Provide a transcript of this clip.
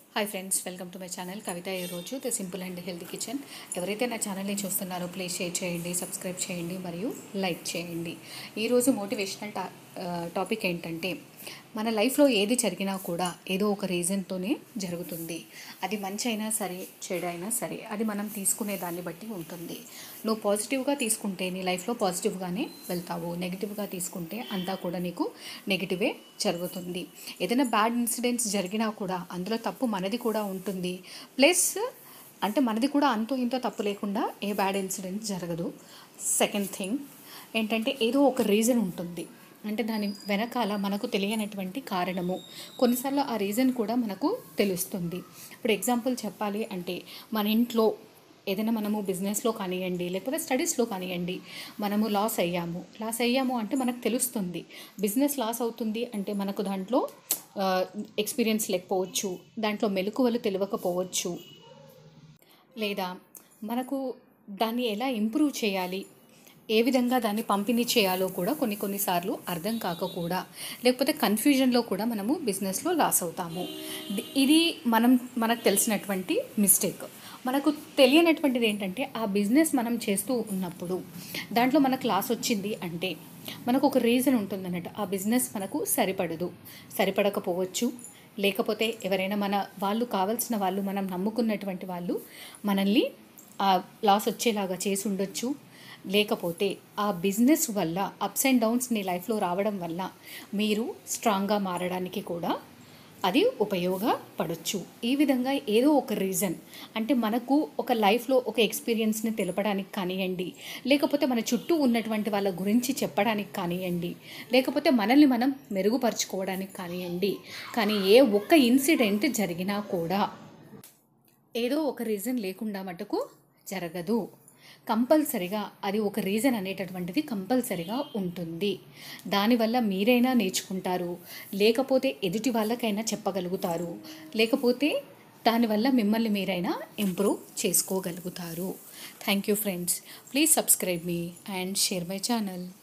hi friends welcome to my channel Kavitha ఈరోజు the simple and healthy kitchen ఎవరైతే నా ఛానల్ని చూస్తున్నారో ప్లీజ్ షేర్ చేయండి సబ్స్క్రైబ్ చేయండి మరియు లైక్ చేయండి ఈరోజు మోటివేషనల్ టా టాపిక్ ఏంటంటే మన లైఫ్లో ఏది జరిగినా కూడా ఏదో ఒక రీజన్తోనే జరుగుతుంది అది మంచి అయినా సరే చెడు అయినా సరే అది మనం తీసుకునే దాన్ని బట్టి ఉంటుంది నువ్వు పాజిటివ్గా తీసుకుంటే నీ లైఫ్లో పాజిటివ్గానే వెళ్తావు నెగిటివ్గా తీసుకుంటే అంతా కూడా నీకు నెగిటివే జరుగుతుంది ఏదైనా బ్యాడ్ ఇన్సిడెంట్స్ జరిగినా కూడా అందులో తప్పు మనది కూడా ఉంటుంది ప్లస్ అంటే మనది కూడా అంతో ఇంతో తప్పు లేకుండా ఏ బ్యాడ్ ఇన్సిడెంట్ జరగదు సెకండ్ థింగ్ ఏంటంటే ఏదో ఒక రీజన్ ఉంటుంది అంటే దాని వెనకాల మనకు తెలియనటువంటి కారణము కొన్నిసార్లు ఆ రీజన్ కూడా మనకు తెలుస్తుంది ఇప్పుడు ఎగ్జాంపుల్ చెప్పాలి అంటే మన ఇంట్లో ఏదైనా మనము బిజినెస్లో కానివ్వండి లేకపోతే స్టడీస్లో కానివ్వండి మనము లాస్ అయ్యాము లాస్ అయ్యాము అంటే మనకు తెలుస్తుంది బిజినెస్ లాస్ అవుతుంది అంటే మనకు దాంట్లో ఎక్స్పీరియన్స్ లేకపోవచ్చు దాంట్లో మెలకువలు తెలియకపోవచ్చు లేదా మనకు దాన్ని ఎలా ఇంప్రూవ్ చేయాలి ఏ విధంగా దాన్ని పంపిణీ చేయాలో కూడా కొన్ని కొన్నిసార్లు అర్థం కాక కూడా లేకపోతే కన్ఫ్యూజన్లో కూడా మనము బిజినెస్లో లాస్ అవుతాము ది- ఇది మనం మనకు తెలిసినటువంటి మిస్టేక్ మనకు తెలియనటువంటిది ఏంటంటే ఆ బిజినెస్ మనం చేస్తూ ఉన్నప్పుడు దాంట్లో మనకు లాస్ వచ్చింది అంటే మనకు ఒక రీజన్ ఉంటుందన్నట్టు ఆ బిజినెస్ మనకు సరిపడదు సరిపడకపోవచ్చు లేకపోతే ఎవరైనా మన వాళ్ళు కావాల్సిన వాళ్ళు మనం నమ్ముకున్నటువంటి వాళ్ళు మనల్ని ఆ లాస్ వచ్చేలాగా చేసి ఉండొచ్చు లేకపోతే ఆ బిజినెస్ వల్ల అప్స్ అండ్ డౌన్స్ నీ లైఫ్లో రావడం వల్ల మీరు స్ట్రాంగ్గా మారడానికి కూడా అది ఉపయోగపడవచ్చు ఈ విధంగా ఏదో ఒక రీజన్ అంటే మనకు ఒక లైఫ్లో ఒక ఎక్స్పీరియన్స్ని తెలపడానికి కానివ్వండి లేకపోతే మన చుట్టూ ఉన్నటువంటి వాళ్ళ గురించి చెప్పడానికి కానివ్వండి లేకపోతే మనల్ని మనం మెరుగుపరుచుకోవడానికి కానివ్వండి కానీ ఏ ఒక్క ఇన్సిడెంట్ జరిగినా కూడా ఏదో ఒక రీజన్ లేకుండా మటుకు జరగదు కంపల్సరిగా అది ఒక రీజన్ అనేటటువంటిది కంపల్సరిగా ఉంటుంది దానివల్ల మీరైనా నేర్చుకుంటారు లేకపోతే ఎదుటి వాళ్ళకైనా చెప్పగలుగుతారు లేకపోతే దానివల్ల మిమ్మల్ని మీరైనా ఇంప్రూవ్ చేసుకోగలుగుతారు thank you friends please subscribe మీ అండ్ షేర్ మై ఛానల్